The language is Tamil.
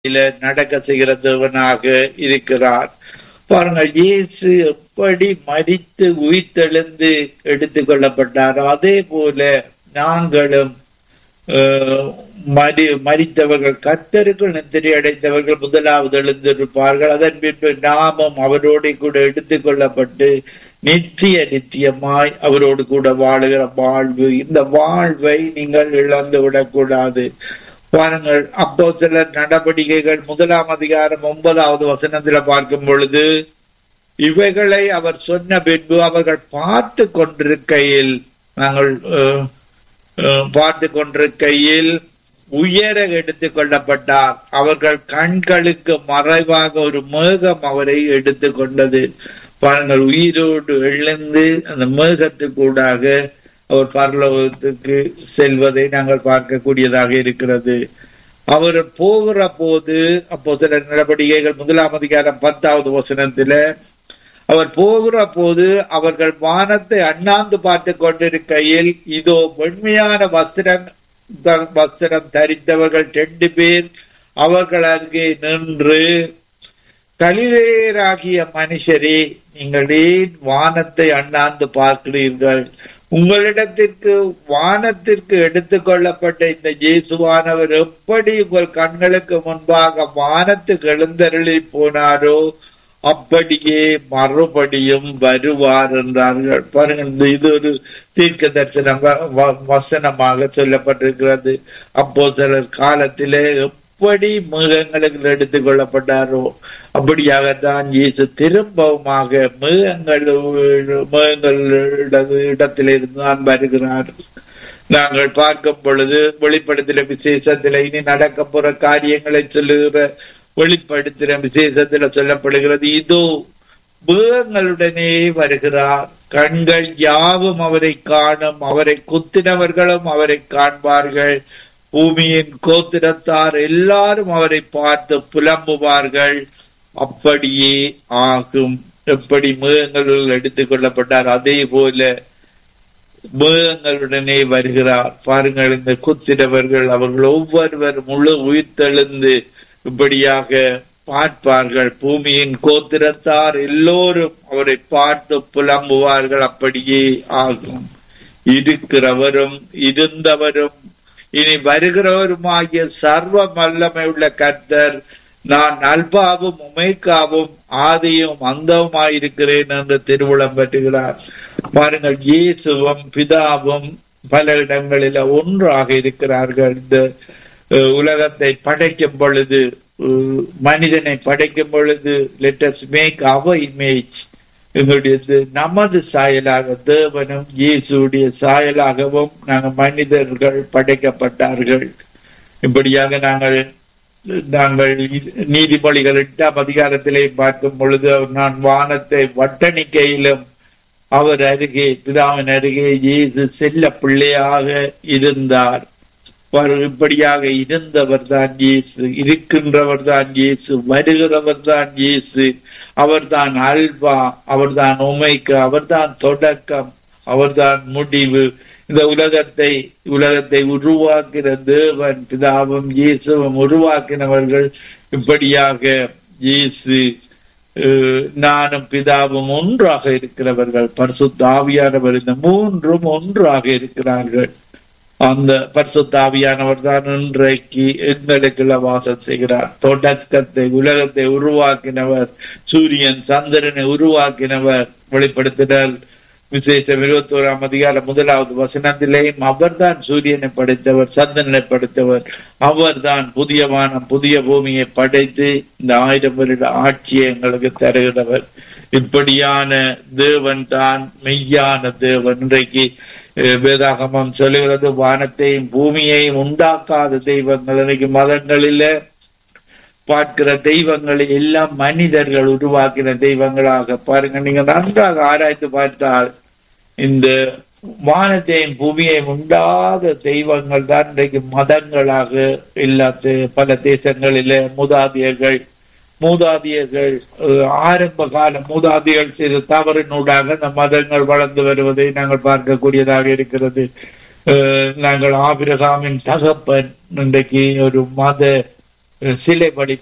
நடக்க செய்கிற தேவனாக இருக்கிறார் பாருங்கள் இயேசு எப்படி மரித்து உயிர்த்தெழுந்து எடுத்துக் கொள்ளப்பட்டாரோ அதே போல நாங்களும் அஹ், மரி மரித்தவர்கள் கத்தருக்குள் நித்திரை அடைந்தவர்கள் முதலாவது எழுந்திருப்பார்கள் அதன் பின்பு நாமும் அவரோடு கூட எடுத்துக் கொள்ளப்பட்டு நித்திய நித்தியமாய் அவரோடு கூட வாழுகிற வாழ்வு இந்த வாழ்வை நீங்கள் இழந்து விடக்கூடாது பாருங்கள் அப்போ சில நடவடிக்கைகள் முதலாம் அதிகாரம் ஒன்பதாவது வசனத்துல பார்க்கும் பொழுது இவைகளை அவர் சொன்ன பின்பு அவர்கள் பார்த்து கொண்டிருக்கையில் நாங்கள் அஹ், அஹ், பார்த்து கொண்டிருக்கையில் உயர எடுத்துக் கொள்ளப்பட்டார் அவர்கள் கண்களுக்கு மறைவாக ஒரு மேகம் அவரை எடுத்துக் கொண்டது பாருங்கள் உயிரோடு எழுந்து அந்த மேகத்துக்கூடாக அவர் பரலோகத்துக்கு செல்வதை நாங்கள் பார்க்கக்கூடியதாக இருக்கிறது அவர் போகிற போது அப்போ சில நடவடிக்கைகள் முதலாம் அதிகாரம் பத்தாவது வசனத்தில அவர் போகிற போது அவர்கள் வானத்தை அண்ணாந்து பார்த்து கொண்டிருக்கையில் இதோ வெண்மையான வஸ்திரம் த- வஸ்திரம் தரித்தவர்கள் ரெண்டு பேர் அவர்கள் அருகே நின்று கலிலேயராகிய மனுஷரே நீங்கள் ஏன் வானத்தை அண்ணாந்து பார்க்கிறீர்கள் உங்களிடத்திற்கு வானத்திற்கு எடுத்துக் கொள்ளப்பட்ட இந்த இயேசுவானவர் எப்படி உங்கள் கண்களுக்கு முன்பாக வானத்துக்கு எழுந்தருளி போனாரோ அப்படியே மறுபடியும் வருவார் என்றார்கள் பாருங்கள் இந்த இது ஒரு தீர்க்க தரிசனம் வ- வ- வசனமாக சொல்லப்பட்டிருக்கிறது அப்போ சிலர் காலத்திலே எப்படி மிருகங்களுக்கு எடுத்துக் கொள்ளப்பட்டாரோ அப்படியாகத்தான் இயேசு திரும்பவுமாக மிருகங்கள் மிருகங்கள இடத்திலிருந்து தான் வருகிறார் நாங்கள் பார்க்கும் பொழுது வெளிப்படுத்தின விசேஷத்தில் இனி நடக்க போற காரியங்களை சொல்லுகிற வெளிப்படுத்தின விசேஷத்துல சொல்லப்படுகிறது இதோ மிருகங்களுடனே வருகிறார் கண்கள் யாவும் அவரை காணும் அவரை குத்தினவர்களும் அவரை காண்பார்கள் பூமியின் கோத்திரத்தார் எல்லாரும் அவரை பார்த்து புலம்புவார்கள் அப்படியே ஆகும் எப்படி மிருகங்கள் எடுத்துக் கொள்ளப்பட்டார் அதே போல மிருகங்களுடனே வருகிறார் பாருங்கள் இந்த குத்திரவர்கள் அவர்கள் ஒவ்வொருவர் முழு உயிர்த்தெழுந்து இப்படியாக பார்ப்பார்கள் பூமியின் கோத்திரத்தார் எல்லோரும் அவரை பார்த்து புலம்புவார்கள் அப்படியே ஆகும் இருக்கிறவரும் இருந்தவரும் இனி வருகிறவருமாகிய சர்வ வல்லமை உள்ள கர்த்தர் நான் அல்பாவும் உமைக்காவும் ஆதியும் அந்தவுமாயிருக்கிறேன் என்று திருவுளம் பெற்றுகிறார் பாருங்கள் இயேசுவும் பிதாவும் பல இடங்களில ஒன்றாக இருக்கிறார்கள் இந்த அஹ், உலகத்தை படைக்கும் பொழுது அஹ், மனிதனை படைக்கும் பொழுது லெட்டஸ் மேக் அவர் இமேஜ் எங்களுடைய நமது சாயலாக தேவனும் இயேசுடைய சாயலாகவும் நாங்கள் மனிதர்கள் படைக்கப்பட்டார்கள் இப்படியாக நாங்கள் நாங்கள் நீதிமொழிகள் எட்டாம் அதிகாரத்திலே பார்க்கும் பொழுது அவர் நான் வானத்தை வட்டணிக்கையிலும் அவர் அருகே பிதாவின் அருகே இயேசு செல்ல பிள்ளையாக இருந்தார் அவர் இப்படியாக இருந்தவர் தான் இயேசு இருக்கின்றவர் தான் இயேசு வருகிறவர் தான் இயேசு அவர்தான் அல்வா அவர்தான் உமைக்கு அவர்தான் தொடக்கம் அவர்தான் முடிவு இந்த உலகத்தை உலகத்தை உருவாக்கிற தேவன் பிதாவும் இயேசுவும் உருவாக்கினவர்கள் இப்படியாக இயேசு அஹ், நானும் பிதாவும் ஒன்றாக இருக்கிறவர்கள் பரிசுத்த ஆவியானவர் இந்த மூன்றும் ஒன்றாக இருக்கிறார்கள் அந்த பரிசுத்த ஆவியானவர் தான் இன்றைக்கு எங்களுக்குள்ள வாசம் செய்கிறார் தொடக்கத்தை உலகத்தை உருவாக்கினவர் சூரியன் சந்திரனை உருவாக்கினவர் வெளிப்படுத்தினால் விசேஷம் இருபத்தி ஓராம் அதிகாரம் முதலாவது வசனத்திலேயும் அவர்தான் சூரியனை படைத்தவர் சந்திரனை படைத்தவர் அவர்தான் புதிய வானம் புதிய பூமியை படைத்து இந்த ஆயிரம் வருட ஆட்சியை எங்களுக்கு தருகிறவர் இப்படியான தேவன் தான் மெய்யான தேவன் இன்றைக்கு அஹ், வேதாகமம் சொல்லுகிறது வானத்தையும் பூமியையும் உண்டாக்காத தெய்வங்கள் இன்னைக்கு மதங்களில பார்க்கிற தெய்வங்களை எல்லாம் மனிதர்கள் உருவாக்கின தெய்வங்களாக பாருங்க நீங்க நன்றாக ஆராய்ந்து பார்த்தால் இந்த வானத்தையும் பூமியையும் உண்டாத தெய்வங்கள் தான் இன்றைக்கு மதங்களாக எல்லா தே- பல தேசங்களில மூதாதையர்கள் மூதாதையர்கள் அஹ், ஆரம்ப கால மூதாதையர்கள் செய்த தவறினூடாக இந்த மதங்கள் வளர்ந்து வருவதை நாங்கள் பார்க்கக்கூடியதாக இருக்கிறது அஹ், நாங்கள் ஆபிரகாமின் தகப்பன் இன்றைக்கு ஒரு மத சிலை பலி